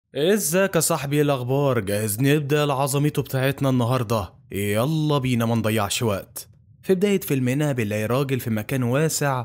ازيك يا صاحبي إيه الاخبار جاهز نبدا العظميته بتاعتنا النهارده يلا بينا ما نضيعش وقت في بدايه فيلمنا بنلاقي راجل في مكان واسع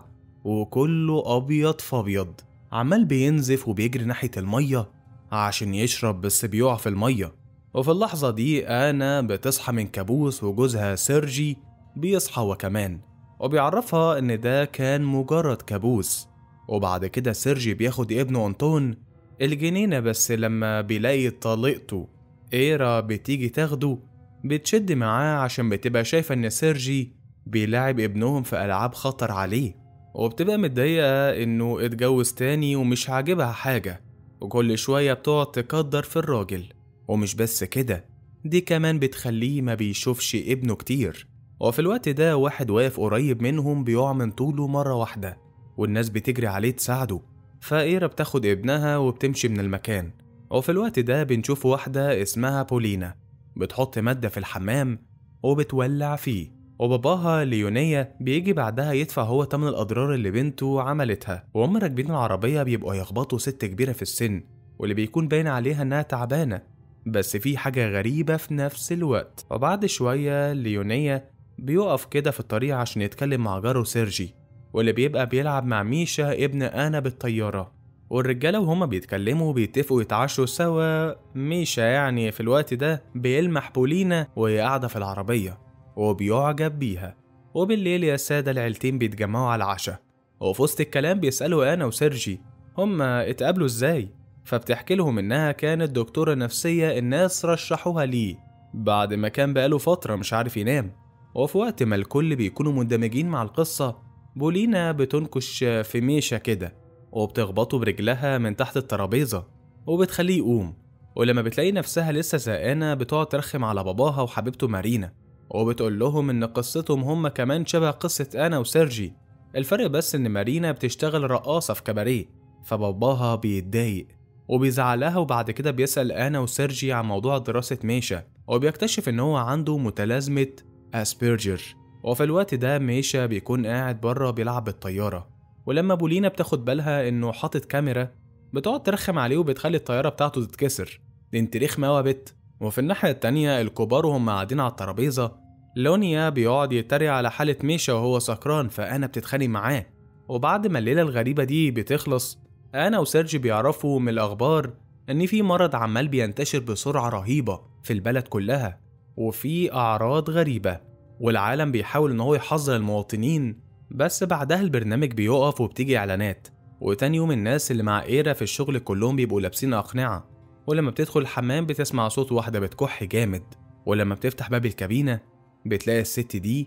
وكله ابيض فابيض عمال بينزف وبيجري ناحيه الميه عشان يشرب بس بيقع في الميه وفي اللحظه دي انا بتصحى من كابوس وجوزها سيرجي بيصحى هو كمان وبيعرفها ان ده كان مجرد كابوس وبعد كده سيرجي بياخد ابنه أنطون الجنينة بس لما بيلاقي طليقته إيرا بتيجي تاخده بتشد معاه عشان بتبقى شايفة إن سيرجي بيلاعب ابنهم في ألعاب خطر عليه وبتبقى متضايقة إنه اتجوز تاني ومش عاجبها حاجة وكل شوية بتقعد تقدر في الراجل ومش بس كده دي كمان بتخليه ما بيشوفش ابنه كتير وفي الوقت ده واحد واقف قريب منهم بيقع من طوله مرة واحدة والناس بتجري عليه تساعده فإيرا بتاخد ابنها وبتمشي من المكان وفي الوقت ده بنشوف واحدة اسمها بولينا بتحط مادة في الحمام وبتولع فيه وباباها ليونيا بيجي بعدها يدفع هو تمن الأضرار اللي بنته عملتها وهم راكبين العربية بيبقوا يخبطوا ست كبيرة في السن واللي بيكون باين عليها إنها تعبانة بس في حاجة غريبة في نفس الوقت وبعد شوية ليونيا بيقف كده في الطريق عشان يتكلم مع جاره سيرجي واللي بيبقى بيلعب مع ميشا ابن أنا بالطيارة والرجالة وهما بيتكلموا بيتفقوا يتعشوا سوا ميشا يعني في الوقت ده بيلمح بولينا وهي قاعدة في العربية وبيعجب بيها وبالليل يا سادة العيلتين بيتجمعوا على العشاء وفي وسط الكلام بيسألوا أنا وسيرجي هما اتقابلوا ازاي فبتحكي لهم إنها كانت دكتورة نفسية الناس رشحوها ليه بعد ما كان بقاله فترة مش عارف ينام وفي وقت ما الكل بيكونوا مندمجين مع القصة بولينا بتنكش في ميشا كده وبتخبطه برجلها من تحت الترابيزة وبتخليه يقوم ولما بتلاقي نفسها لسه زهقانة بتقعد ترخم على باباها وحبيبته مارينا وبتقول لهم إن قصتهم هما كمان شبه قصة أنا وسيرجي الفرق بس إن مارينا بتشتغل رقاصة في كباريه فباباها بيتضايق وبيزعلها وبعد كده بيسأل أنا وسيرجي عن موضوع دراسة ميشا وبيكتشف إن هو عنده متلازمة أسبيرجر وفي الوقت ده ميشا بيكون قاعد بره بيلعب بالطيارة ولما بولينا بتاخد بالها إنه حاطط كاميرا بتقعد ترخم عليه وبتخلي الطيارة بتاعته تتكسر دي انت رخمة أوي يا بت وفي الناحية التانية الكبار وهم قاعدين على الترابيزة لونيا بيقعد يتريق على حالة ميشا وهو سكران فأنا بتتخانق معاه وبعد ما الليلة الغريبة دي بتخلص أنا وسيرجي بيعرفوا من الأخبار إن في مرض عمال بينتشر بسرعة رهيبة في البلد كلها وفي أعراض غريبة والعالم بيحاول إن هو يحذر المواطنين بس بعدها البرنامج بيقف وبتيجي إعلانات وتاني يوم الناس اللي مع إيرا في الشغل كلهم بيبقوا لابسين أقنعة ولما بتدخل الحمام بتسمع صوت واحدة بتكح جامد ولما بتفتح باب الكابينة بتلاقي الست دي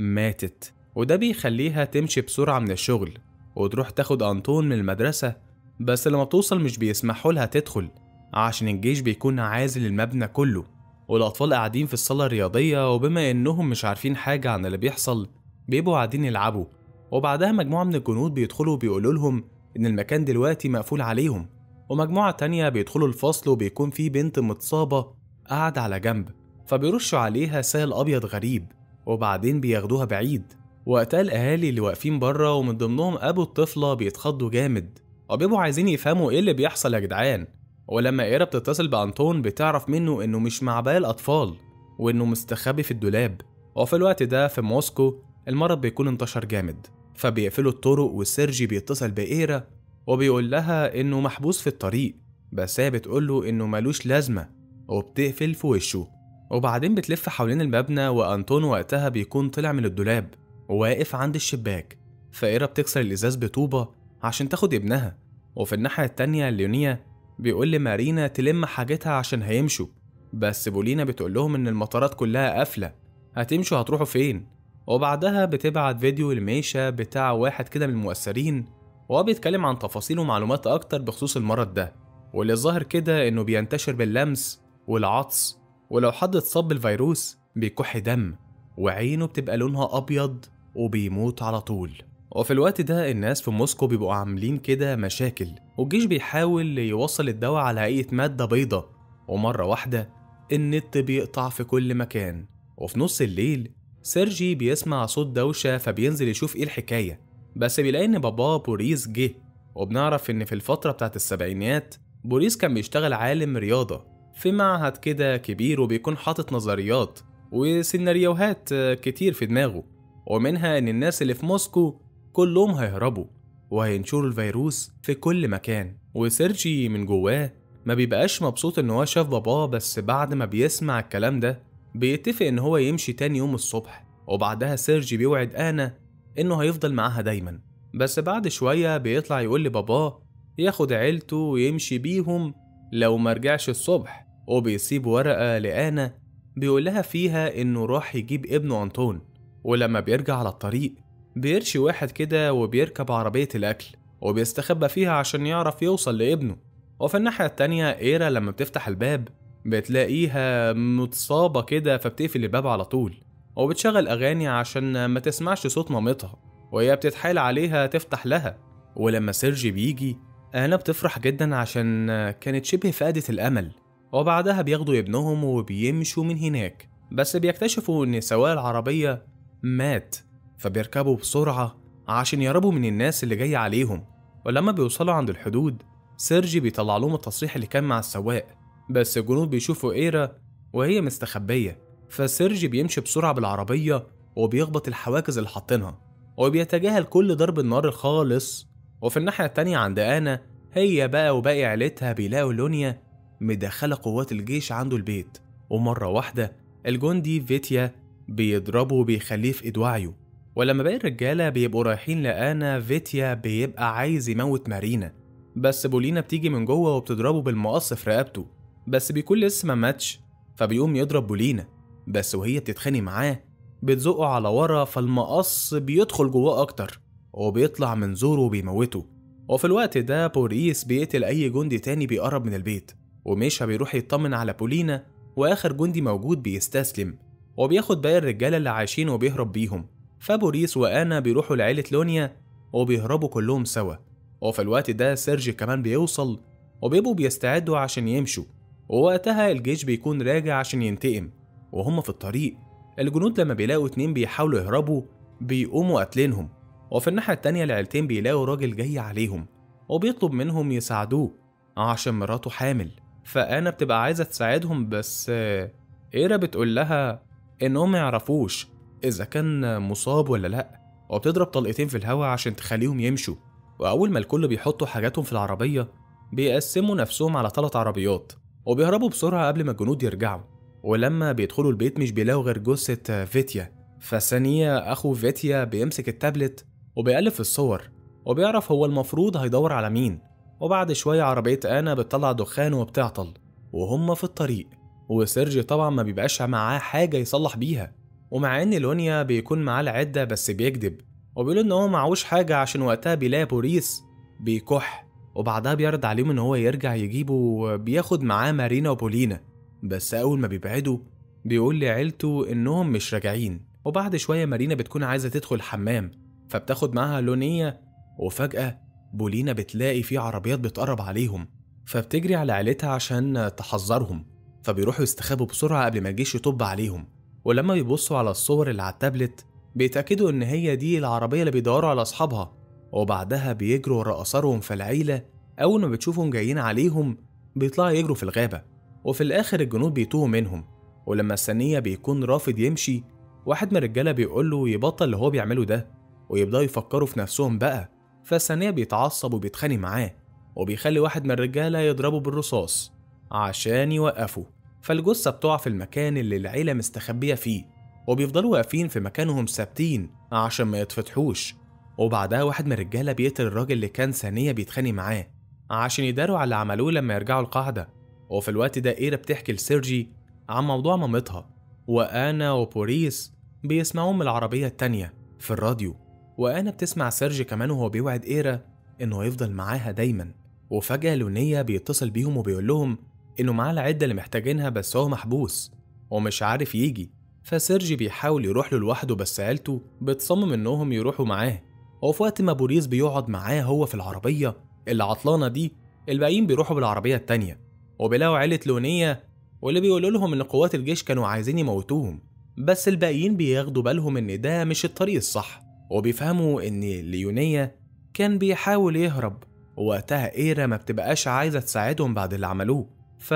ماتت وده بيخليها تمشي بسرعة من الشغل وتروح تاخد أنطون من المدرسة بس لما بتوصل مش بيسمحوا لها تدخل عشان الجيش بيكون عازل المبنى كله والأطفال قاعدين في الصالة الرياضية وبما إنهم مش عارفين حاجة عن اللي بيحصل بيبقوا قاعدين يلعبوا وبعدها مجموعة من الجنود بيدخلوا وبيقولوا لهم إن المكان دلوقتي مقفول عليهم ومجموعة تانية بيدخلوا الفصل وبيكون في بنت متصابة قاعدة على جنب فبيرشوا عليها سائل أبيض غريب وبعدين بياخدوها بعيد وقتها الأهالي اللي واقفين بره ومن ضمنهم أبو الطفلة بيتخضوا جامد وبيبقوا عايزين يفهموا إيه اللي بيحصل يا جدعان ولما إيرا بتتصل بأنطون بتعرف منه إنه مش مع باقي الأطفال وإنه مستخبي في الدولاب وفي الوقت ده في موسكو المرض بيكون انتشر جامد فبيقفلوا الطرق والسيرجي بيتصل بإيرا وبيقول لها إنه محبوس في الطريق بس هي بتقول له إنه ملوش لازمة وبتقفل في وشه وبعدين بتلف حوالين المبنى وأنطون وقتها بيكون طلع من الدولاب وواقف عند الشباك فإيرا بتكسر الإزاز بطوبة عشان تاخد ابنها وفي الناحية التانية ليونيا بيقول لمارينا تلم حاجتها عشان هيمشوا بس بولينا بتقول لهم إن المطارات كلها قافلة هتمشوا هتروحوا فين وبعدها بتبعت فيديو لميشا بتاع واحد كده من المؤثرين وهو بيتكلم عن تفاصيل ومعلومات أكتر بخصوص المرض ده واللي ظاهر كده إنه بينتشر باللمس والعطس ولو حد اتصاب بالفيروس بيكح دم وعينه بتبقى لونها أبيض وبيموت على طول وفي الوقت ده الناس في موسكو بيبقوا عاملين كده مشاكل والجيش بيحاول يوصل الدواء على هيئة مادة بيضة ومرة واحدة النت بيقطع في كل مكان وفي نص الليل سيرجي بيسمع صوت دوشة فبينزل يشوف ايه الحكاية بس بيلاقي ان باباه بوريس جه وبنعرف ان في الفترة بتاعت السبعينيات بوريس كان بيشتغل عالم رياضة في معهد كده كبير وبيكون حاطط نظريات وسيناريوهات كتير في دماغه ومنها إن الناس اللي في موسكو كلهم هيهربوا وهينشروا الفيروس في كل مكان وسيرجي من جواه ما بيبقاش مبسوط إن هو شاف باباه بس بعد ما بيسمع الكلام ده بيتفق إن هو يمشي تاني يوم الصبح وبعدها سيرجي بيوعد آنا إنه هيفضل معاها دايما بس بعد شوية بيطلع يقول لباباه ياخد عيلته ويمشي بيهم لو مرجعش الصبح وبيسيب ورقة لآنا بيقول لها فيها إنه راح يجيب ابنه أنطون ولما بيرجع على الطريق بيرشي واحد كده وبيركب عربية الأكل وبيستخبى فيها عشان يعرف يوصل لابنه وفي الناحية التانية إيرا لما بتفتح الباب بتلاقيها متصابة كده فبتقفل الباب على طول وبتشغل أغاني عشان ما تسمعش صوت مامتها وهي بتتحايل عليها تفتح لها ولما سيرجي بيجي أنا بتفرح جدا عشان كانت شبه فقدت الأمل وبعدها بياخدوا ابنهم وبيمشوا من هناك بس بيكتشفوا إن سواق العربية مات فبيركبوا بسرعة عشان يهربوا من الناس اللي جاية عليهم ولما بيوصلوا عند الحدود سيرجي بيطلع لهم التصريح اللي كان مع السواق بس الجنود بيشوفوا إيرا وهي مستخبية فسيرجي بيمشي بسرعة بالعربية وبيخبط الحواجز اللي حاطينها وبيتجاهل كل ضرب النار خالص وفي الناحية التانية عند آنا هي بقى وباقي عيلتها بيلاقوا لونيا مدخلة قوات الجيش عنده البيت ومرة واحدة الجندي فيتيا بيضربه وبيخليه في إيد وعيه ولما باقي الرجالة بيبقوا رايحين لآنا فيتيا بيبقى عايز يموت مارينا بس بولينا بتيجي من جوه وبتضربه بالمقص في رقبته بس بيكون لسه ما ماتش فبيقوم يضرب بولينا بس وهي بتتخانق معاه بتزقه على ورا فالمقص بيدخل جواه أكتر وبيطلع من زوره وبيموته وفي الوقت ده بوريس بيقتل أي جندي تاني بيقرب من البيت وميشا بيروح يطمن على بولينا وآخر جندي موجود بيستسلم وبياخد باقي الرجالة اللي عايشين وبيهرب بيهم فبوريس وآنا بيروحوا لعيلة لونيا وبيهربوا كلهم سوا وفي الوقت ده سيرجي كمان بيوصل وبيبقوا بيستعدوا عشان يمشوا ووقتها الجيش بيكون راجع عشان ينتقم وهم في الطريق الجنود لما بيلاقوا اتنين بيحاولوا يهربوا بيقوموا قاتلينهم وفي الناحية التانية العيلتين بيلاقوا راجل جاي عليهم وبيطلب منهم يساعدوه عشان مراته حامل فأنا بتبقى عايزة تساعدهم بس إيرا بتقول لها إنهم ما يعرفوش إذا كان مصاب ولا لأ وبتضرب طلقتين في الهوا عشان تخليهم يمشوا وأول ما الكل بيحطوا حاجاتهم في العربية بيقسموا نفسهم على ثلاث عربيات وبيهربوا بسرعة قبل ما الجنود يرجعوا ولما بيدخلوا البيت مش بيلاقوا غير جثة فيتيا فثانية أخو فيتيا بيمسك التابلت وبيقلب في الصور وبيعرف هو المفروض هيدور على مين وبعد شوية عربية آنا بتطلع دخان وبتعطل وهم في الطريق وسيرجي طبعا ما بيبقاش معاه حاجة يصلح بيها ومع إن لونيا بيكون معاه العدة بس بيكذب وبيقول إن هو معهوش حاجة عشان وقتها بيلاقي بوريس بيكح وبعدها بيعرض عليهم إن هو يرجع يجيبه بياخد معاه مارينا وبولينا بس أول ما بيبعدوا بيقول لعيلته إنهم مش راجعين وبعد شوية مارينا بتكون عايزة تدخل الحمام فبتاخد معاها لونية وفجأة بولينا بتلاقي في عربيات بتقرب عليهم فبتجري على عيلتها عشان تحذرهم فبيروحوا يستخبوا بسرعة قبل ما الجيش يطب عليهم ولما بيبصوا على الصور اللي على التابلت بيتأكدوا إن هي دي العربية اللي بيدوروا على أصحابها وبعدها بيجروا ورا أثرهم فالعيلة أول ما بتشوفهم جايين عليهم بيطلعوا يجروا في الغابة وفي الآخر الجنود بيتوهوا منهم ولما الثانية بيكون رافض يمشي واحد من الرجالة بيقول له يبطل اللي هو بيعمله ده ويبدأوا يفكروا في نفسهم بقى فالثانية بيتعصب وبيتخانق معاه وبيخلي واحد من الرجالة يضربه بالرصاص عشان يوقفه فالجثة بتقع في المكان اللي العيلة مستخبية فيه وبيفضلوا واقفين في مكانهم ثابتين عشان ما يتفتحوش وبعدها واحد من الرجالة بيقتل الراجل اللي كان ثانية بيتخانق معاه عشان يداروا على اللي عملوه لما يرجعوا القاعدة وفي الوقت ده إيرا بتحكي لسيرجي عن موضوع مامتها وأنا وبوريس بيسمعوهم من العربية التانية في الراديو وأنا بتسمع سيرجي كمان وهو بيوعد إيرا إنه هيفضل معاها دايما وفجأة لونية بيتصل بيهم وبيقول لهم إنه معاه العدة اللي محتاجينها بس هو محبوس ومش عارف يجي فسيرجي بيحاول يروح له لوحده بس عيلته بتصمم إنهم يروحوا معاه وفي وقت ما بوريس بيقعد معاه هو في العربية اللي عطلانة دي الباقيين بيروحوا بالعربية التانية وبيلاقوا عيلة لونية واللي بيقولوا لهم إن قوات الجيش كانوا عايزين يموتوهم بس الباقيين بياخدوا بالهم إن ده مش الطريق الصح وبيفهموا إن ليونية كان بيحاول يهرب ووقتها إيرا ما بتبقاش عايزة تساعدهم بعد اللي عملوه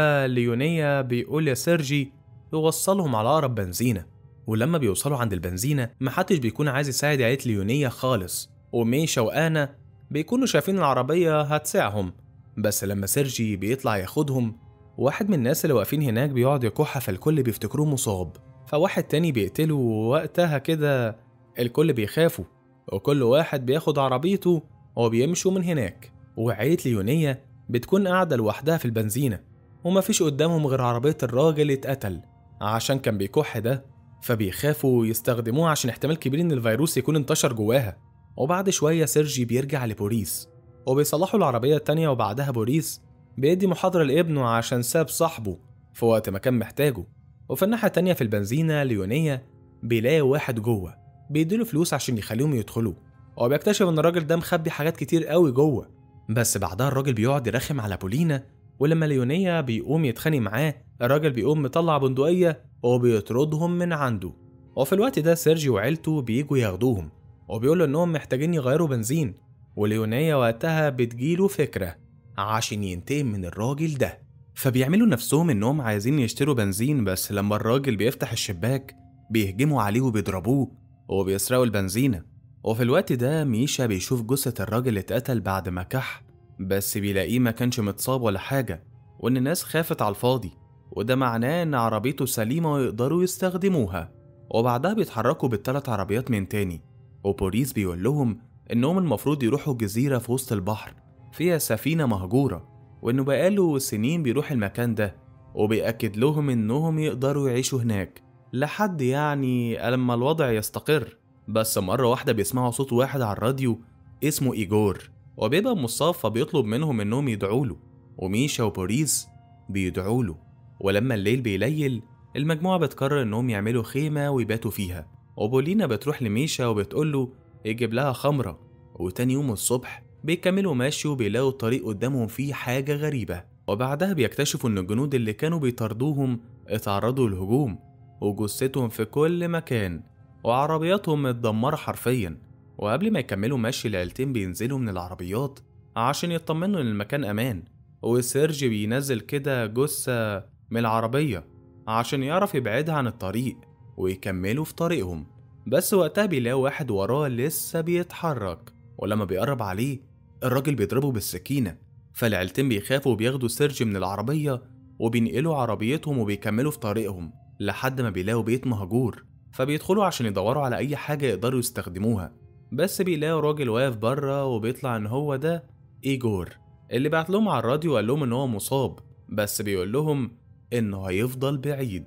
فليونيا بيقول يا سيرجي يوصلهم على أقرب بنزينة ولما بيوصلوا عند البنزينة محدش بيكون عايز يساعد عيلة ليونيا خالص وميشا وآنا بيكونوا شايفين العربية هتساعهم بس لما سيرجي بيطلع ياخدهم واحد من الناس اللي واقفين هناك بيقعد يكح فالكل بيفتكروه مصاب فواحد تاني بيقتله ووقتها كده الكل بيخافوا وكل واحد بياخد عربيته وبيمشوا من هناك وعيلة ليونية بتكون قاعدة لوحدها في البنزينة ومفيش قدامهم غير عربية الراجل اللي اتقتل عشان كان بيكح ده فبيخافوا يستخدموه عشان احتمال كبير ان الفيروس يكون انتشر جواها وبعد شوية سيرجي بيرجع لبوريس وبيصلحوا العربية التانية وبعدها بوريس بيدي محاضرة لابنه عشان ساب صاحبه في وقت ما كان محتاجه وفي الناحية التانية في البنزينة ليونية بيلاقي واحد جوه بيديله فلوس عشان يخليهم يدخلوا وبيكتشف ان الراجل ده مخبي حاجات كتير قوي جوه بس بعدها الراجل بيقعد يرخم على بولينا ولما ليونية بيقوم يتخانق معاه الراجل بيقوم مطلع بندقية وبيطردهم من عنده وفي الوقت ده سيرجي وعيلته بيجوا ياخدوهم وبيقولوا انهم محتاجين يغيروا بنزين وليونية وقتها بتجيله فكرة عشان ينتقم من الراجل ده فبيعملوا نفسهم انهم عايزين يشتروا بنزين بس لما الراجل بيفتح الشباك بيهجموا عليه وبيضربوه وبيسرقوا البنزينة وفي الوقت ده ميشا بيشوف جثة الراجل اللي اتقتل بعد ما كح بس بيلاقيه ما كانش متصاب ولا حاجة وإن الناس خافت على الفاضي وده معناه إن عربيته سليمة ويقدروا يستخدموها وبعدها بيتحركوا بالتلات عربيات من تاني وبوليس بيقول لهم إنهم المفروض يروحوا جزيرة في وسط البحر فيها سفينة مهجورة وإنه بقاله سنين بيروح المكان ده وبيأكد لهم إنهم يقدروا يعيشوا هناك لحد يعني لما الوضع يستقر بس مرة واحدة بيسمعوا صوت واحد على الراديو اسمه إيجور وبيبقى مصاب فبيطلب منهم إنهم يدعوا له وميشا وبوريس بيدعوا له ولما الليل بيليل المجموعة بتقرر إنهم يعملوا خيمة ويباتوا فيها وبولينا بتروح لميشا وبتقول له يجيب لها خمرة وتاني يوم الصبح بيكملوا ماشي وبيلاقوا الطريق قدامهم فيه حاجة غريبة وبعدها بيكتشفوا إن الجنود اللي كانوا بيطاردوهم اتعرضوا للهجوم وجثتهم في كل مكان وعربياتهم متدمرة حرفيا وقبل ما يكملوا مشي العيلتين بينزلوا من العربيات عشان يطمنوا ان المكان امان وسيرج بينزل كده جثة من العربية عشان يعرف يبعدها عن الطريق ويكملوا في طريقهم بس وقتها بيلاقوا واحد وراه لسه بيتحرك ولما بيقرب عليه الراجل بيضربه بالسكينة فالعيلتين بيخافوا وبياخدوا سيرج من العربية وبينقلوا عربيتهم وبيكملوا في طريقهم لحد ما بيلاقوا بيت مهجور فبيدخلوا عشان يدوروا على أي حاجة يقدروا يستخدموها بس بيلاقوا راجل واقف بره وبيطلع إن هو ده إيجور اللي بعت لهم على الراديو وقال لهم إن هو مصاب بس بيقول لهم إنه هيفضل بعيد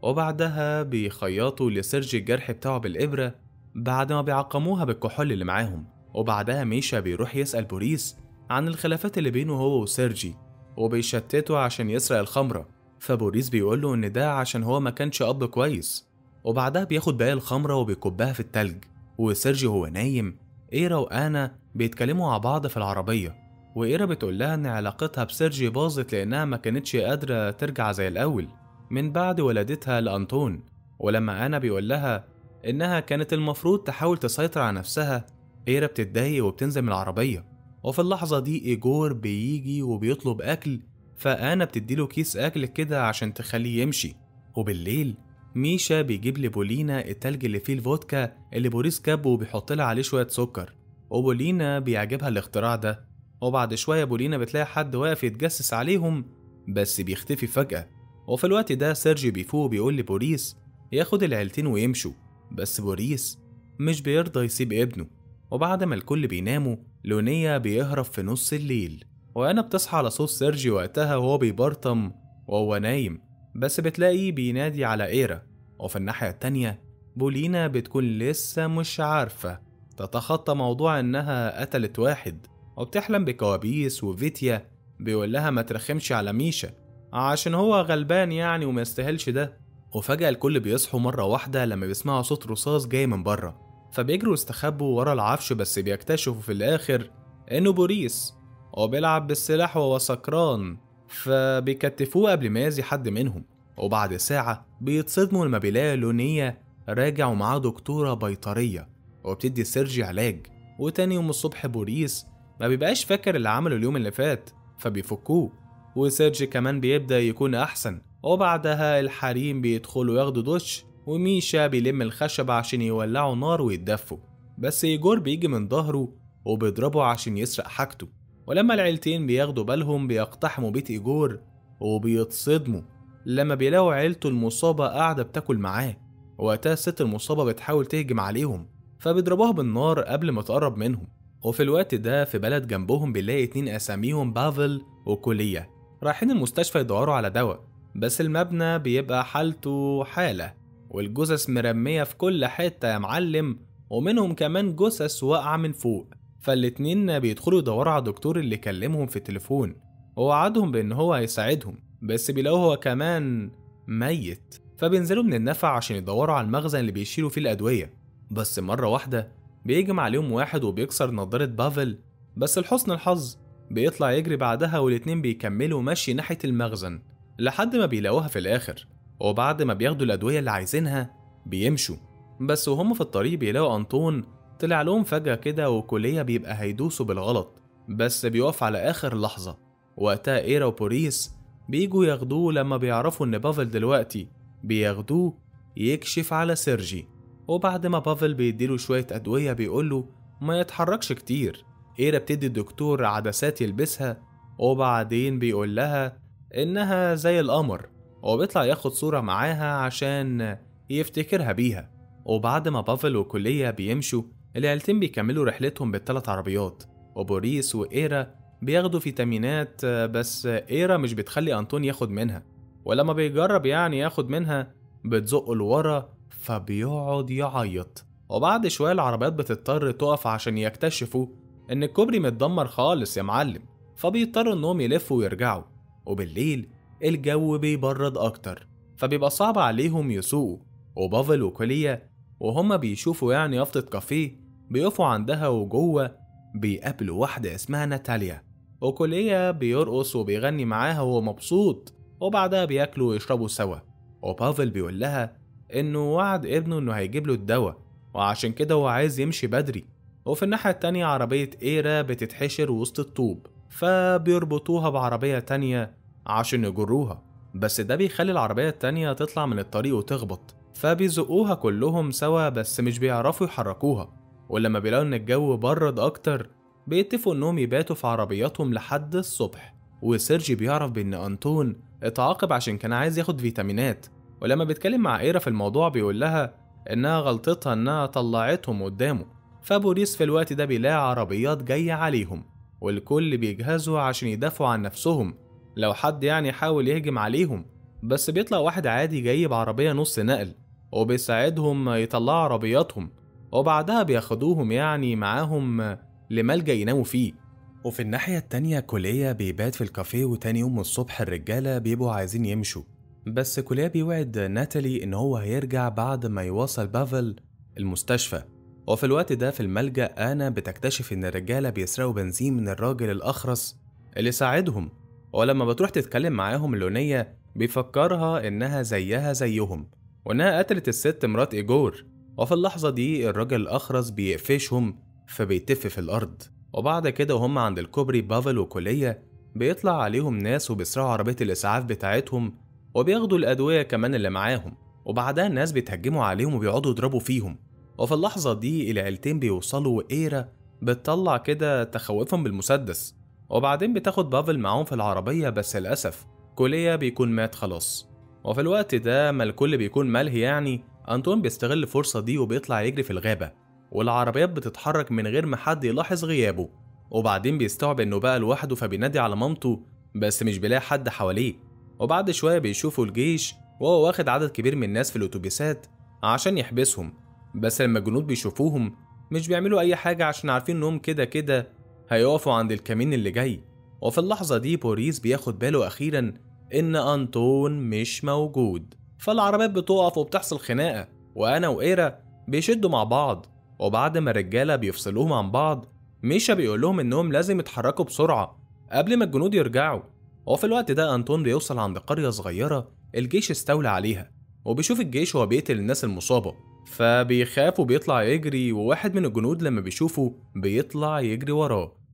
وبعدها بيخيطوا لسيرج الجرح بتاعه بالإبرة بعد ما بيعقموها بالكحول اللي معاهم وبعدها ميشا بيروح يسأل بوريس عن الخلافات اللي بينه هو وسيرجي وبيشتته عشان يسرق الخمرة فبوريس بيقول له إن ده عشان هو ما كانش أب كويس وبعدها بياخد باقي الخمرة وبيكبها في التلج وسيرجي هو نايم إيرا وأنا بيتكلموا مع بعض في العربية وإيرا بتقول لها إن علاقتها بسيرجي باظت لأنها ما كانتش قادرة ترجع زي الأول من بعد ولادتها لأنطون ولما أنا بيقول لها إنها كانت المفروض تحاول تسيطر على نفسها إيرا بتتضايق وبتنزل من العربية وفي اللحظة دي إيجور بيجي وبيطلب أكل فأنا بتديله كيس أكل كده عشان تخليه يمشي وبالليل ميشا بيجيب لبولينا التلج اللي فيه الفودكا اللي بوريس كابه وبيحط لها عليه شوية سكر وبولينا بيعجبها الاختراع ده وبعد شوية بولينا بتلاقي حد واقف يتجسس عليهم بس بيختفي فجأة وفي الوقت ده سيرجي بيفوق وبيقول لبوريس ياخد العيلتين ويمشوا بس بوريس مش بيرضى يسيب ابنه وبعد ما الكل بيناموا لونيا بيهرب في نص الليل وأنا بتصحى على صوت سيرجي وقتها وهو بيبرطم وهو نايم بس بتلاقيه بينادي على إيرا وفي الناحية التانية بولينا بتكون لسه مش عارفة تتخطى موضوع إنها قتلت واحد وبتحلم بكوابيس وفيتيا بيقول لها ما ترخمش على ميشا عشان هو غلبان يعني وما يستاهلش ده وفجأة الكل بيصحوا مرة واحدة لما بيسمعوا صوت رصاص جاي من بره فبيجروا يستخبوا ورا العفش بس بيكتشفوا في الآخر إنه بوريس وبيلعب بالسلاح وهو سكران فبيكتفوه قبل ما يأذي حد منهم وبعد ساعة بيتصدموا لما بيلاقي لونية راجع ومعاه دكتورة بيطرية وبتدي سيرجي علاج وتاني يوم الصبح بوريس ما بيبقاش فاكر اللي عمله اليوم اللي فات فبيفكوه وسيرج كمان بيبدأ يكون أحسن وبعدها الحريم بيدخلوا ياخدوا دش وميشا بيلم الخشب عشان يولعوا نار ويتدفوا بس إيجور بيجي من ظهره وبيضربه عشان يسرق حاجته ولما العيلتين بياخدوا بالهم بيقتحموا بيت إيجور وبيتصدموا لما بيلاقوا عيلته المصابة قاعدة بتاكل معاه وقتها الست المصابة بتحاول تهجم عليهم فبيضربوها بالنار قبل ما تقرب منهم وفي الوقت ده في بلد جنبهم بيلاقي اتنين أساميهم بافل وكولية رايحين المستشفى يدوروا على دواء بس المبنى بيبقى حالته حالة والجثث مرمية في كل حتة يا معلم ومنهم كمان جثث واقعة من فوق فالاتنين بيدخلوا يدوروا على الدكتور اللي كلمهم في التليفون ووعدهم بإن هو هيساعدهم بس بيلاقوه هو كمان ميت فبينزلوا من النفق عشان يدوروا على المخزن اللي بيشيلوا فيه الأدوية بس مرة واحدة بيهجم عليهم واحد وبيكسر نضارة بافل بس لحسن الحظ بيطلع يجري بعدها والاتنين بيكملوا مشي ناحية المخزن لحد ما بيلاقوها في الآخر وبعد ما بياخدوا الأدوية اللي عايزينها بيمشوا بس وهم في الطريق بيلاقوا أنطون طلع لهم فجأة كده وكلية بيبقى هيدوسوا بالغلط بس بيقف على آخر لحظة وقتها إيرا وبوريس بيجوا ياخدوه لما بيعرفوا إن بافل دلوقتي بياخدوه يكشف على سيرجي وبعد ما بافل بيديله شوية أدوية بيقوله ما يتحركش كتير إيرا بتدي الدكتور عدسات يلبسها وبعدين بيقول لها إنها زي القمر وبيطلع ياخد صورة معاها عشان يفتكرها بيها وبعد ما بافل وكلية بيمشوا العيلتين بيكملوا رحلتهم بالثلاث عربيات وبوريس وإيرا بياخدوا فيتامينات بس إيرا مش بتخلي أنطون ياخد منها ولما بيجرب يعني ياخد منها بتزقه لورا فبيقعد يعيط وبعد شوية العربيات بتضطر تقف عشان يكتشفوا إن الكوبري متدمر خالص يا معلم فبيضطروا إنهم يلفوا ويرجعوا وبالليل الجو بيبرد أكتر فبيبقى صعب عليهم يسوقوا وبافل وكوليا وهما بيشوفوا يعني يافطة كافيه بيقفوا عندها وجوه بيقابلوا واحدة اسمها ناتاليا وكوليا بيرقص وبيغني معاها وهو مبسوط وبعدها بياكلوا ويشربوا سوا وبافل بيقول لها إنه وعد ابنه إنه هيجيب له الدواء وعشان كده هو عايز يمشي بدري وفي الناحية التانية عربية إيرا بتتحشر وسط الطوب فبيربطوها بعربية تانية عشان يجروها بس ده بيخلي العربية التانية تطلع من الطريق وتخبط فبيزقوها كلهم سوا بس مش بيعرفوا يحركوها ولما بيلاقوا إن الجو برد أكتر بيتفقوا إنهم يباتوا في عربياتهم لحد الصبح وسيرجي بيعرف بإن أنطون اتعاقب عشان كان عايز ياخد فيتامينات ولما بيتكلم مع إيرا في الموضوع بيقول لها إنها غلطتها إنها طلعتهم قدامه فبوريس في الوقت ده بيلاقي عربيات جاية عليهم والكل بيجهزوا عشان يدافعوا عن نفسهم لو حد يعني حاول يهجم عليهم بس بيطلع واحد عادي جاي بعربية نص نقل وبيساعدهم يطلعوا عربياتهم وبعدها بياخدوهم يعني معاهم لملجأ يناموا فيه وفي الناحية التانية كوليا بيبات في الكافيه وتاني يوم الصبح الرجالة بيبقوا عايزين يمشوا بس كوليا بيوعد ناتالي إن هو هيرجع بعد ما يوصل بافل المستشفى وفي الوقت ده في الملجأ أنا بتكتشف إن الرجالة بيسرقوا بنزين من الراجل الأخرس اللي ساعدهم ولما بتروح تتكلم معاهم اللونية بيفكرها إنها زيها زيهم وإنها قتلت الست مرات إيجور وفي اللحظة دي الراجل الأخرس بيقفشهم فبيتف في الأرض وبعد كده وهم عند الكوبري بافل وكولية بيطلع عليهم ناس وبيسرقوا عربية الإسعاف بتاعتهم وبياخدوا الأدوية كمان اللي معاهم وبعدها الناس بيتهجموا عليهم وبيقعدوا يضربوا فيهم وفي اللحظة دي العيلتين بيوصلوا وإيرا بتطلع كده تخوفهم بالمسدس وبعدين بتاخد بافل معاهم في العربية بس للأسف كوليا بيكون مات خلاص وفي الوقت ده ما الكل بيكون ملهي يعني أنطون بيستغل الفرصة دي وبيطلع يجري في الغابة والعربيات بتتحرك من غير ما حد يلاحظ غيابه وبعدين بيستوعب إنه بقى لوحده فبينادي على مامته بس مش بيلاقي حد حواليه وبعد شوية بيشوفوا الجيش وهو واخد عدد كبير من الناس في الأتوبيسات عشان يحبسهم بس لما الجنود بيشوفوهم مش بيعملوا أي حاجة عشان عارفين إنهم كده كده هيقفوا عند الكمين اللي جاي وفي اللحظة دي بوريس بياخد باله أخيرا إن أنطون مش موجود فالعربيات بتقف وبتحصل خناقة وأنا وإيرا بيشدوا مع بعض وبعد ما الرجالة بيفصلوهم عن بعض ميشا بيقول لهم إنهم لازم يتحركوا بسرعة قبل ما الجنود يرجعوا وفي الوقت ده أنطون بيوصل عند قرية صغيرة الجيش استولى عليها وبيشوف الجيش وهو بيقتل الناس المصابة فبيخاف وبيطلع يجري وواحد من الجنود لما بيشوفه بيطلع يجري وراه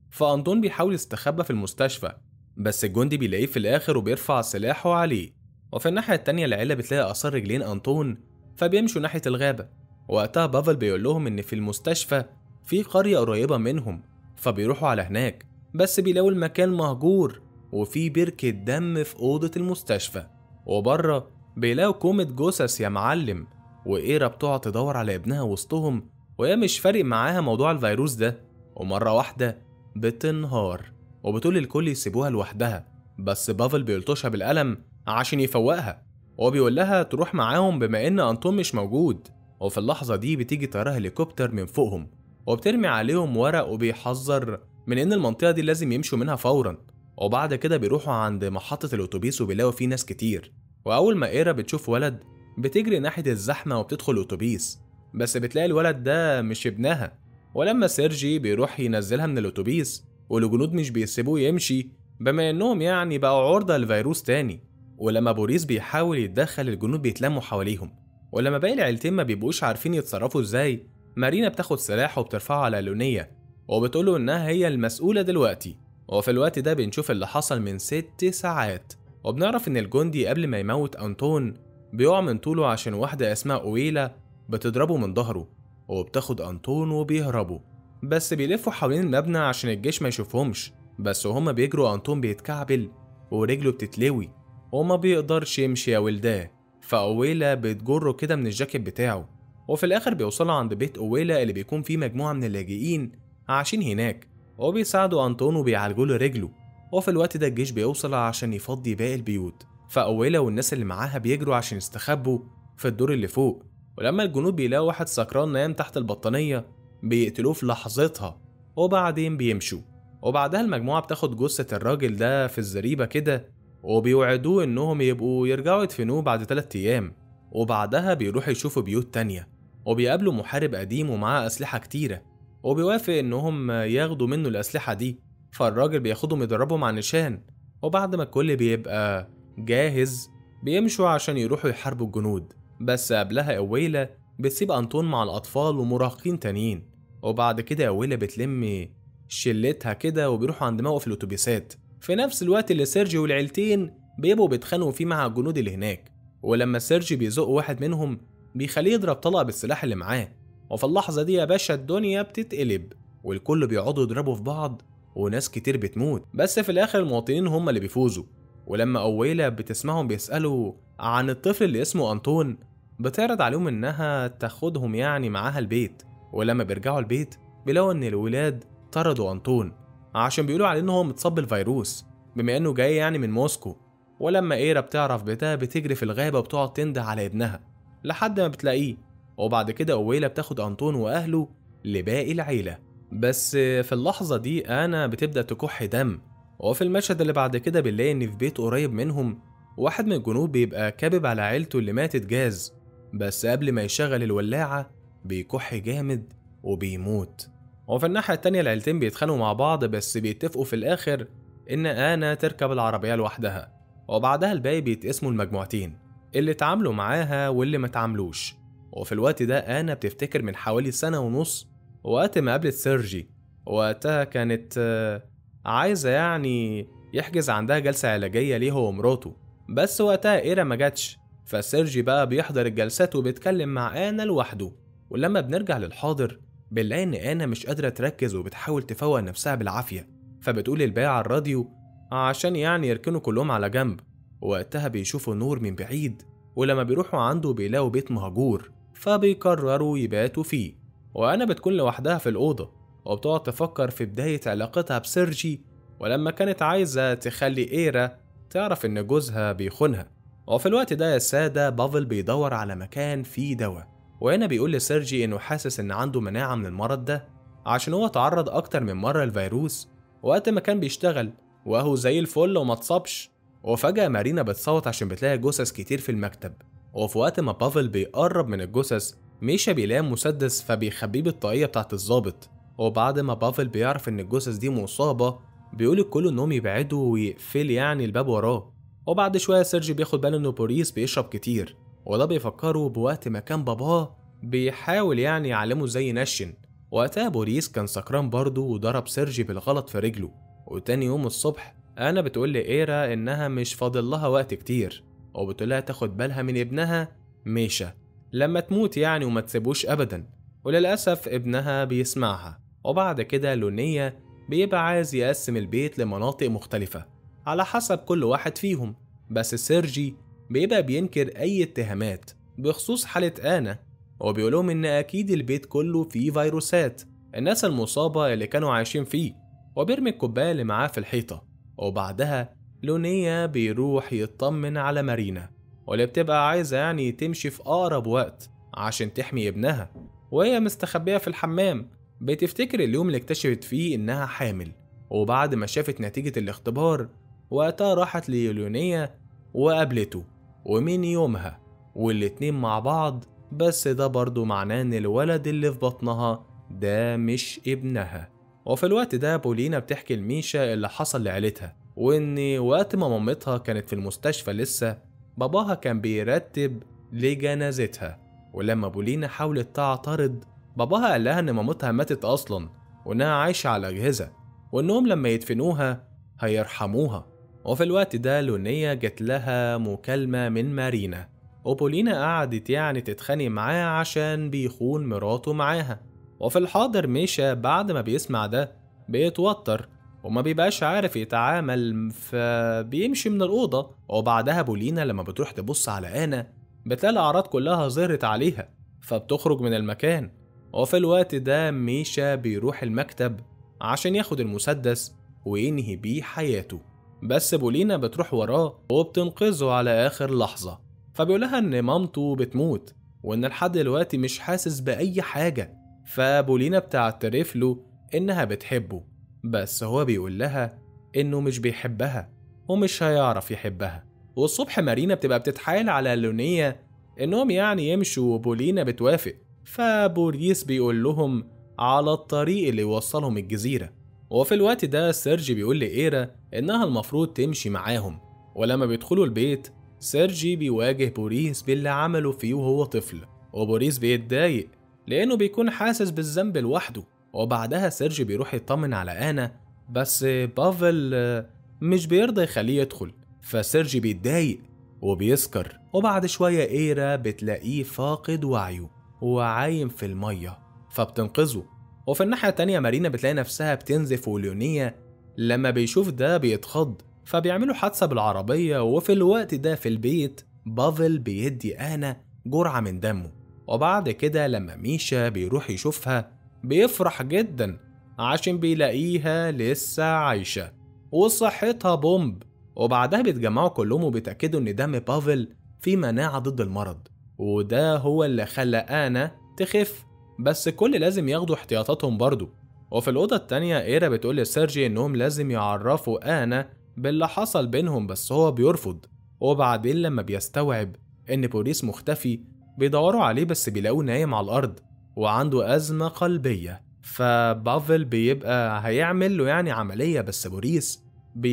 فأنطون بيحاول يستخبى في المستشفى بس الجندي بيلاقيه في الآخر وبيرفع سلاحه عليه وفي الناحية التانية العيلة بتلاقي آثار رجلين أنطون فبيمشوا ناحية الغابة وقتها بافل بيقول لهم إن في المستشفى في قرية قريبة منهم فبيروحوا على هناك بس بيلاقوا المكان مهجور وفي بركة دم في أوضة المستشفى وبره بيلاقوا كومة جثث يا معلم وإيرا بتقعد تدور على ابنها وسطهم وهي مش فارق معاها موضوع الفيروس ده ومرة واحدة بتنهار وبتقول الكل يسيبوها لوحدها بس بافل بيلطشها بالقلم عشان يفوقها وهو بيقول لها تروح معاهم بما ان انطون مش موجود وفي اللحظة دي بتيجي طيارة هليكوبتر من فوقهم وبترمي عليهم ورق وبيحذر من ان المنطقة دي لازم يمشوا منها فورا وبعد كده بيروحوا عند محطة الأتوبيس وبيلاقوا فيه ناس كتير وأول ما إيرا بتشوف ولد بتجري ناحية الزحمة وبتدخل الأتوبيس بس بتلاقي الولد ده مش ابنها ولما سيرجي بيروح ينزلها من الأتوبيس والجنود مش بيسيبوه يمشي بما إنهم يعني بقوا عرضة لفيروس تاني ولما بوريس بيحاول يتدخل الجنود بيتلموا حواليهم ولما باقي العيلتين ما بيبقوش عارفين يتصرفوا ازاي مارينا بتاخد سلاح وبترفعه على لونية وبتقوله إنها هي المسؤولة دلوقتي وفي الوقت ده بنشوف اللي حصل من ست ساعات وبنعرف إن الجندي قبل ما يموت أنطون بيقع من طوله عشان واحدة اسمها أويلا بتضربه من ظهره وبتاخد أنطون وبيهربوا بس بيلفوا حوالين المبنى عشان الجيش ما يشوفهمش بس وهما بيجروا أنطون بيتكعبل ورجله بتتلوي وما بيقدرش يمشي يا ولداه فأويلا بتجره كده من الجاكيت بتاعه وفي الآخر بيوصلوا عند بيت أويلا اللي بيكون فيه مجموعة من اللاجئين عايشين هناك وبيساعدوا أنطون وبيعالجوا له رجله وفي الوقت ده الجيش بيوصل عشان يفضي باقي البيوت فأويلا والناس اللي معاها بيجروا عشان يستخبوا في الدور اللي فوق ولما الجنود بيلاقوا واحد سكران نايم تحت البطانية بيقتلوه في لحظتها وبعدين بيمشوا وبعدها المجموعة بتاخد جثة الراجل ده في الزريبة كده وبيوعدوه إنهم يبقوا يرجعوا يدفنوه بعد تلات أيام وبعدها بيروحوا يشوفوا بيوت تانية وبيقابلوا محارب قديم ومعاه أسلحة كتيرة وبيوافق إنهم ياخدوا منه الأسلحة دي فالراجل بياخدهم يدربهم على النشان وبعد ما الكل بيبقى جاهز بيمشوا عشان يروحوا يحاربوا الجنود بس قبلها أويلا بتسيب أنطون مع الأطفال ومراهقين تانيين وبعد كده أويلا بتلم شلتها كده وبيروحوا عند موقف الأتوبيسات في نفس الوقت اللي سيرجي والعيلتين بيبقوا بيتخانقوا فيه مع الجنود اللي هناك ولما سيرجي بيزق واحد منهم بيخليه يضرب طلقة بالسلاح اللي معاه وفي اللحظة دي يا باشا الدنيا بتتقلب والكل بيقعدوا يضربوا في بعض وناس كتير بتموت بس في الآخر المواطنين هم اللي بيفوزوا ولما أويلا بتسمعهم بيسألوا عن الطفل اللي اسمه أنطون بتعرض عليهم إنها تاخدهم يعني معاها البيت ولما بيرجعوا البيت بيلاقوا إن الولاد طردوا أنطون عشان بيقولوا عليه إن هو متصاب بالفيروس بما إنه جاي يعني من موسكو ولما إيرا بتعرف بده بتجري في الغابة وبتقعد تنده على ابنها لحد ما بتلاقيه وبعد كده أويلا بتاخد أنطون وأهله لباقي العيلة بس في اللحظة دي أنا بتبدأ تكح دم وفي المشهد اللي بعد كده بنلاقي إن في بيت قريب منهم واحد من الجنود بيبقى كابب على عيلته اللي ماتت جاز بس قبل ما يشغل الولاعة بيكح جامد وبيموت وفي الناحية التانية العيلتين بيتخانقوا مع بعض بس بيتفقوا في الآخر إن أنا تركب العربية لوحدها وبعدها الباقي بيتقسموا المجموعتين اللي اتعاملوا معاها واللي ما اتعاملوش وفي الوقت ده أنا بتفتكر من حوالي سنة ونص وقت ما قابلت سيرجي وقتها كانت آه، عايزة يعني يحجز عندها جلسة علاجية ليه هو ومراته بس وقتها إيرا ما جاتش فسيرجي بقى بيحضر الجلسات وبيتكلم مع آنا لوحده ولما بنرجع للحاضر بنلاقي إن آنا مش قادرة تركز وبتحاول تفوق نفسها بالعافية فبتقول الباقي على الراديو عشان يعني يركنوا كلهم على جنب وقتها بيشوفوا نور من بعيد ولما بيروحوا عنده بيلاقوا بيت مهجور فبيقرروا يباتوا فيه وأنا بتكون لوحدها في الأوضة وبتقعد تفكر في بداية علاقتها بسيرجي ولما كانت عايزة تخلي إيرا تعرف إن جوزها بيخونها وفي الوقت ده يا سادة بافل بيدور على مكان فيه دواء وهنا بيقول لسيرجي إنه حاسس إن عنده مناعة من المرض ده عشان هو تعرض أكتر من مرة للفيروس وقت ما كان بيشتغل وهو زي الفل وما اتصابش وفجأة مارينا بتصوت عشان بتلاقي جثث كتير في المكتب وفي وقت ما بافل بيقرب من الجثث ميشا بيلاقي مسدس فبيخبيه بالطاقية بتاعت الظابط وبعد ما بافل بيعرف إن الجثث دي مصابة بيقول الكل إنهم يبعدوا ويقفل يعني الباب وراه وبعد شوية سيرجي بياخد باله إنه بوريس بيشرب كتير وده بيفكره بوقت ما كان باباه بيحاول يعني يعلمه ازاي ينشن وقتها بوريس كان سكران برضه وضرب سيرجي بالغلط في رجله وتاني يوم الصبح أنا بتقول لإيرا إنها مش فاضل لها وقت كتير وبتقولها تاخد بالها من ابنها ميشا لما تموت يعني وما تسيبوش أبدا وللأسف ابنها بيسمعها وبعد كده لونية بيبقى عايز يقسم البيت لمناطق مختلفة على حسب كل واحد فيهم بس سيرجي بيبقى بينكر أي اتهامات بخصوص حالة آنا وبيقولهم إن أكيد البيت كله فيه فيروسات الناس المصابة اللي كانوا عايشين فيه وبيرمي الكوباية اللي معاه في الحيطة وبعدها لونية بيروح يطمن على مارينا واللي بتبقى عايزة يعني تمشي في أقرب وقت عشان تحمي ابنها وهي مستخبية في الحمام بتفتكر اليوم اللي اكتشفت فيه إنها حامل وبعد ما شافت نتيجة الاختبار وقتها راحت ليولونية وقابلته ومن يومها والاتنين مع بعض بس ده برضو معناه إن الولد اللي في بطنها ده مش ابنها وفي الوقت ده بولينا بتحكي لميشا اللي حصل لعيلتها وإن وقت ما مامتها كانت في المستشفى لسه باباها كان بيرتب لجنازتها ولما بولينا حاولت تعترض باباها قال لها إن مامتها ماتت أصلا وإنها عايشة على أجهزة وإنهم لما يدفنوها هيرحموها وفي الوقت ده لونية جت لها مكالمة من مارينا وبولينا قعدت يعني تتخانق معاه عشان بيخون مراته معاها وفي الحاضر ميشا بعد ما بيسمع ده بيتوتر وما بيبقاش عارف يتعامل فبيمشي من الأوضة وبعدها بولينا لما بتروح تبص على آنا بتلاقي الأعراض كلها ظهرت عليها فبتخرج من المكان وفي الوقت ده ميشا بيروح المكتب عشان ياخد المسدس وينهي بيه حياته بس بولينا بتروح وراه وبتنقذه على آخر لحظة فبيقولها إن مامته بتموت وإن لحد دلوقتي مش حاسس بأي حاجة فبولينا بتعترف له إنها بتحبه بس هو بيقول لها إنه مش بيحبها ومش هيعرف يحبها والصبح مارينا بتبقى بتتحايل على لونية إنهم يعني يمشوا وبولينا بتوافق فبوريس بيقول لهم على الطريق اللي يوصلهم الجزيرة وفي الوقت ده سيرجي بيقول لإيرا إنها المفروض تمشي معاهم ولما بيدخلوا البيت سيرجي بيواجه بوريس باللي عمله فيه وهو طفل وبوريس بيتضايق لأنه بيكون حاسس بالذنب لوحده وبعدها سيرجي بيروح يطمن على آنا بس بافل آه، مش بيرضى يخليه يدخل فسيرجي بيتضايق وبيسكر وبعد شوية إيرا بتلاقيه فاقد وعيه وعايم في المية فبتنقذه وفي الناحية التانية مارينا بتلاقي نفسها بتنزف وليونية لما بيشوف ده بيتخض فبيعملوا حادثة بالعربية وفي الوقت ده في البيت بافل بيدي آنا جرعة من دمه وبعد كده لما ميشا بيروح يشوفها بيفرح جدا عشان بيلاقيها لسه عايشة وصحتها بومب وبعدها بيتجمعوا كلهم وبيتأكدوا إن دم بافل فيه مناعة ضد المرض وده هو اللي خلى آنا تخف بس الكل لازم ياخدوا احتياطاتهم برضه وفي الأوضة التانية إيرا بتقول لسيرجي إنهم لازم يعرفوا آنا باللي حصل بينهم بس هو بيرفض وبعدين لما بيستوعب إن بوليس مختفي بيدوروا عليه بس بيلاقوه نايم على الأرض وعنده أزمة قلبية فبافل بيبقى هيعمل له يعني عملية بس بوريس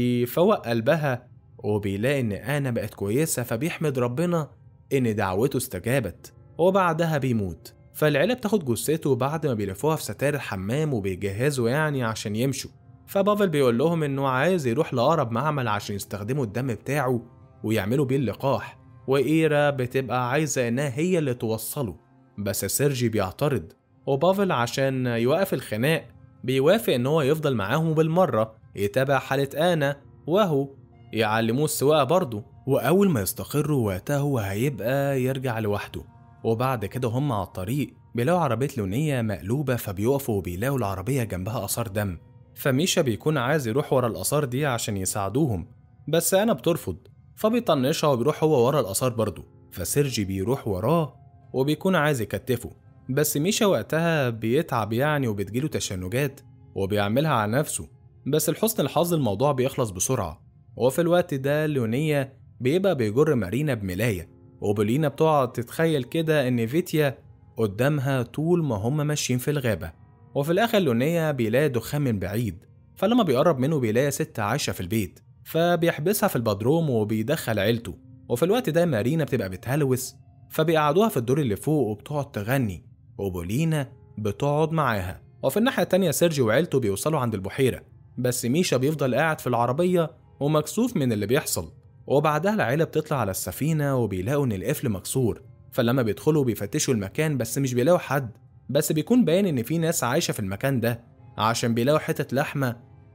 بيفوق قلبها وبيلاقي إن آنا بقت كويسة فبيحمد ربنا إن دعوته استجابت وبعدها بيموت فالعيلة بتاخد جثته بعد ما بيلفوها في ستار الحمام وبيجهزوا يعني عشان يمشوا فبافل بيقول لهم إنه عايز يروح لأقرب معمل عشان يستخدموا الدم بتاعه ويعملوا بيه اللقاح وإيرا بتبقى عايزة إنها هي اللي توصله بس سيرجي بيعترض وبافل عشان يوقف الخناق بيوافق إن هو يفضل معاهم بالمرة يتابع حالة آنا وهو يعلموه السواقة برضه وأول ما يستقروا وقتها هو هيبقى يرجع لوحده وبعد كده هم على الطريق بيلاقوا عربية لونية مقلوبة فبيقفوا وبيلاقوا العربية جنبها آثار دم فميشا بيكون عايز يروح ورا الآثار دي عشان يساعدوهم بس أنا بترفض فبيطنشها وبيروح هو ورا الآثار برضه فسيرجي بيروح وراه وبيكون عايز يكتفه بس ميشا وقتها بيتعب يعني وبتجيله تشنجات وبيعملها على نفسه بس لحسن الحظ الموضوع بيخلص بسرعة وفي الوقت ده لونية بيبقى بيجر مارينا بملاية وبولينا بتقعد تتخيل كده إن فيتيا قدامها طول ما هما ماشيين في الغابة وفي الآخر لونية بيلاقي دخان من بعيد فلما بيقرب منه بيلاقي ست عايشة في البيت فبيحبسها في البدروم وبيدخل عيلته وفي الوقت ده مارينا بتبقى بتهلوس فبيقعدوها في الدور اللي فوق وبتقعد تغني وبولينا بتقعد معاها وفي الناحية التانية سيرجي وعيلته بيوصلوا عند البحيرة بس ميشا بيفضل قاعد في العربية ومكسوف من اللي بيحصل وبعدها العيلة بتطلع على السفينة وبيلاقوا إن القفل مكسور فلما بيدخلوا بيفتشوا المكان بس مش بيلاقوا حد بس بيكون باين إن في ناس عايشة في المكان ده عشان بيلاقوا حتة لحمة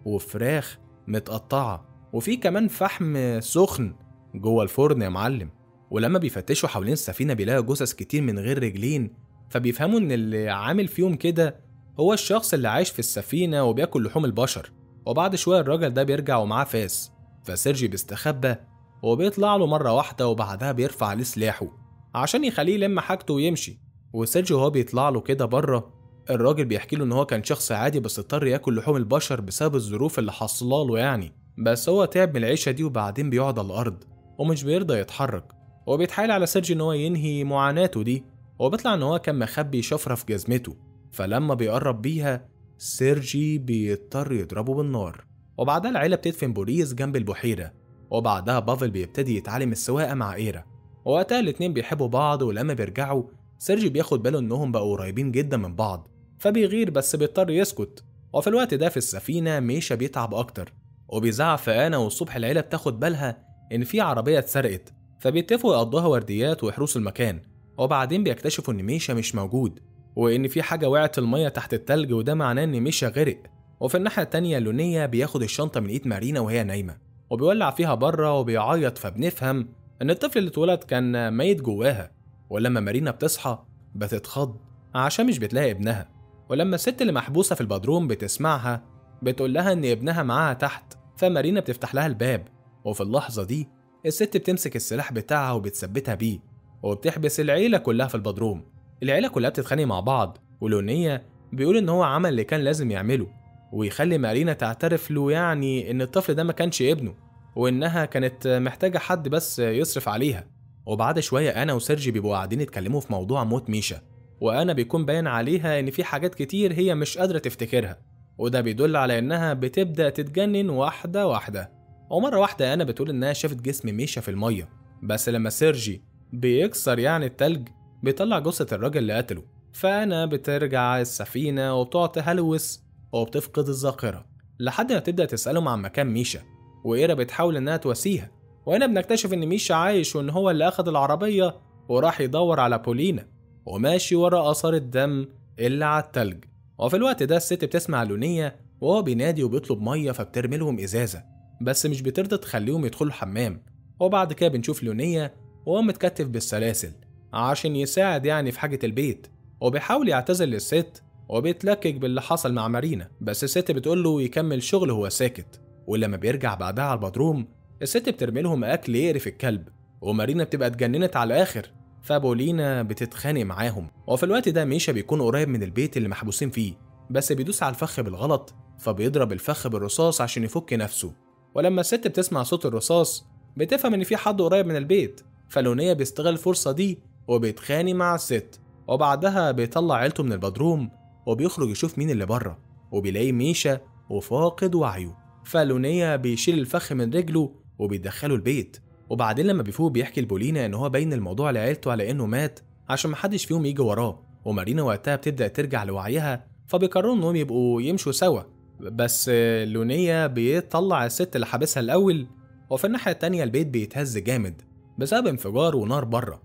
وفراخ متقطعة وفي كمان فحم سخن جوه الفرن يا معلم ولما بيفتشوا حوالين السفينة بيلاقوا جثث كتير من غير رجلين فبيفهموا إن اللي عامل فيهم كده هو الشخص اللي عايش في السفينة وبياكل لحوم البشر وبعد شوية الراجل ده بيرجع ومعاه فاس فسيرجي بيستخبى وبيطلع له مرة واحدة وبعدها بيرفع عليه سلاحه عشان يخليه يلم حاجته ويمشي وسيرجي وهو بيطلع له كده بره الراجل بيحكي له ان هو كان شخص عادي بس اضطر ياكل لحوم البشر بسبب الظروف اللي حصله له يعني بس هو تعب من العيشه دي وبعدين بيقعد على الارض ومش بيرضى يتحرك وبيتحايل على سيرجي ان هو ينهي معاناته دي وبيطلع ان هو كان مخبي شفره في جزمته فلما بيقرب بيها سيرجي بيضطر يضربه بالنار وبعدها العيله بتدفن بوريس جنب البحيره وبعدها بافل بيبتدي يتعلم السواقه مع ايرا وقتها الاتنين بيحبوا بعض ولما بيرجعوا سيرجي بياخد باله انهم بقوا قريبين جدا من بعض فبيغير بس بيضطر يسكت وفي الوقت ده في السفينة ميشا بيتعب أكتر وبيزعق في أنا والصبح العيلة بتاخد بالها إن في عربية اتسرقت فبيتفقوا يقضوها ورديات ويحرسوا المكان وبعدين بيكتشفوا إن ميشا مش موجود وإن في حاجة وقعت المية تحت التلج وده معناه إن ميشا غرق وفي الناحية التانية لونيا بياخد الشنطة من إيد مارينا وهي نايمة وبيولع فيها بره وبيعيط فبنفهم إن الطفل اللي اتولد كان ميت جواها ولما مارينا بتصحى بتتخض عشان مش بتلاقي ابنها ولما الست اللي محبوسة في البدروم بتسمعها بتقول لها إن ابنها معاها تحت فمارينا بتفتح لها الباب وفي اللحظة دي الست بتمسك السلاح بتاعها وبتثبتها بيه وبتحبس العيلة كلها في البدروم العيلة كلها بتتخانق مع بعض ولونية بيقول إن هو عمل اللي كان لازم يعمله ويخلي مارينا تعترف له يعني إن الطفل ده ما كانش ابنه وإنها كانت محتاجة حد بس يصرف عليها وبعد شوية أنا وسيرجي بيبقوا قاعدين يتكلموا في موضوع موت ميشا وأنا بيكون باين عليها إن في حاجات كتير هي مش قادرة تفتكرها وده بيدل على إنها بتبدأ تتجنن واحدة واحدة ومرة واحدة أنا بتقول إنها شافت جسم ميشا في المية بس لما سيرجي بيكسر يعني التلج بيطلع جثة الراجل اللي قتله فأنا بترجع السفينة وبتقعد تهلوس وبتفقد الذاكرة لحد ما تبدأ تسألهم عن مكان ميشا وإيرا بتحاول إنها تواسيها وهنا بنكتشف إن ميشا عايش وإن هو اللي أخد العربية وراح يدور على بولينا وماشي ورا آثار الدم اللي على التلج وفي الوقت ده الست بتسمع لونية وهو بينادي وبيطلب مية فبترمي لهم إزازة بس مش بترضى تخليهم يدخلوا الحمام وبعد كده بنشوف لونية وهو متكتف بالسلاسل عشان يساعد يعني في حاجة البيت وبيحاول يعتذر للست وبيتلكك باللي حصل مع مارينا بس الست بتقول له يكمل شغل هو ساكت ولما بيرجع بعدها على البدروم الست بترمي لهم اكل يقرف الكلب ومارينا بتبقى اتجننت على الاخر فبولينا بتتخانق معاهم وفي الوقت ده ميشا بيكون قريب من البيت اللي محبوسين فيه بس بيدوس على الفخ بالغلط فبيضرب الفخ بالرصاص عشان يفك نفسه ولما الست بتسمع صوت الرصاص بتفهم ان في حد قريب من البيت فلونية بيستغل الفرصة دي وبيتخانق مع الست وبعدها بيطلع عيلته من البدروم وبيخرج يشوف مين اللي بره وبيلاقي ميشا وفاقد وعيه فلونية بيشيل الفخ من رجله وبيدخله البيت وبعدين لما بيفوق بيحكي لبولينا ان هو باين الموضوع لعيلته على انه مات عشان محدش فيهم يجي وراه ومارينا وقتها بتبدا ترجع لوعيها فبيقرروا انهم يبقوا يمشوا سوا بس لونية بيطلع الست اللي حابسها الاول وفي الناحيه التانية البيت بيتهز جامد بسبب انفجار ونار بره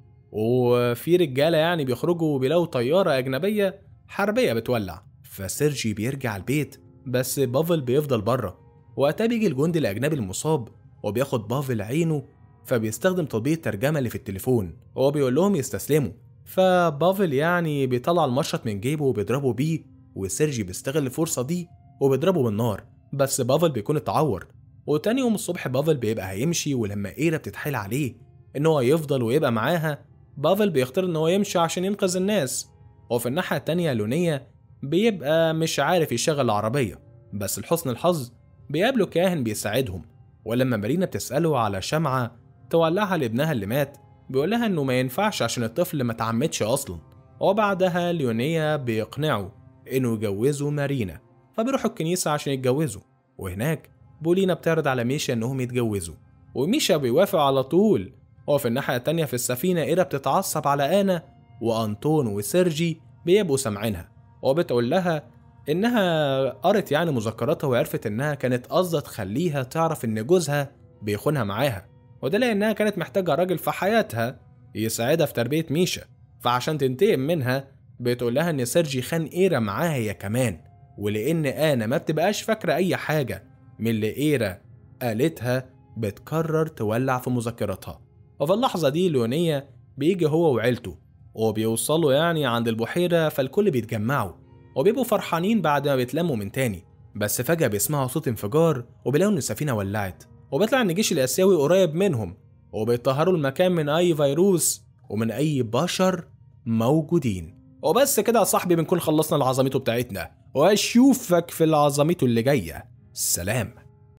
وفي رجاله يعني بيخرجوا وبيلاقوا طياره اجنبيه حربيه بتولع فسيرجي بيرجع البيت بس بافل بيفضل بره وقتها بيجي الجندي الاجنبي المصاب وبياخد بافل عينه فبيستخدم تطبيق الترجمة اللي في التليفون وهو بيقول لهم يستسلموا فبافل يعني بيطلع المشرط من جيبه وبيضربه بيه وسيرجي بيستغل الفرصة دي وبيضربه بالنار بس بافل بيكون اتعور وتاني يوم الصبح بافل بيبقى هيمشي ولما ايرا بتتحايل عليه ان هو يفضل ويبقى معاها بافل بيختار ان هو يمشي عشان ينقذ الناس وفي الناحية التانية لونية بيبقى مش عارف يشغل العربية بس لحسن الحظ بيقابله كاهن بيساعدهم ولما مارينا بتسأله على شمعة تولعها لابنها اللي مات بيقول لها انه ما ينفعش عشان الطفل ما تعمدش اصلا وبعدها ليونيا بيقنعه انه يجوزوا مارينا فبيروحوا الكنيسة عشان يتجوزوا وهناك بولينا بتعرض على ميشا انهم يتجوزوا وميشا بيوافق على طول وفي الناحية التانية في السفينة إيرا بتتعصب على آنا وأنطون وسيرجي بيبقوا سامعينها وبتقول لها إنها قرت يعني مذكراتها وعرفت إنها كانت قصدها تخليها تعرف إن جوزها بيخونها معاها وده لأنها كانت محتاجة راجل في حياتها يساعدها في تربية ميشا فعشان تنتقم منها بتقول لها إن سيرجي خان إيرا معاها هي كمان ولأن أنا ما بتبقاش فاكرة أي حاجة من اللي إيرا قالتها بتقرر تولع في مذكراتها وفي اللحظة دي لونية بيجي هو وعيلته وبيوصلوا يعني عند البحيرة فالكل بيتجمعوا وبيبقوا فرحانين بعد ما بيتلموا من تاني بس فجأة بيسمعوا صوت انفجار وبيلاقوا إن السفينة ولعت وبيطلع إن الجيش الآسيوي قريب منهم وبيطهروا المكان من أي فيروس ومن أي بشر موجودين وبس كده يا صاحبي بنكون خلصنا العظميتو بتاعتنا واشوفك في العظميتو اللي جايه سلام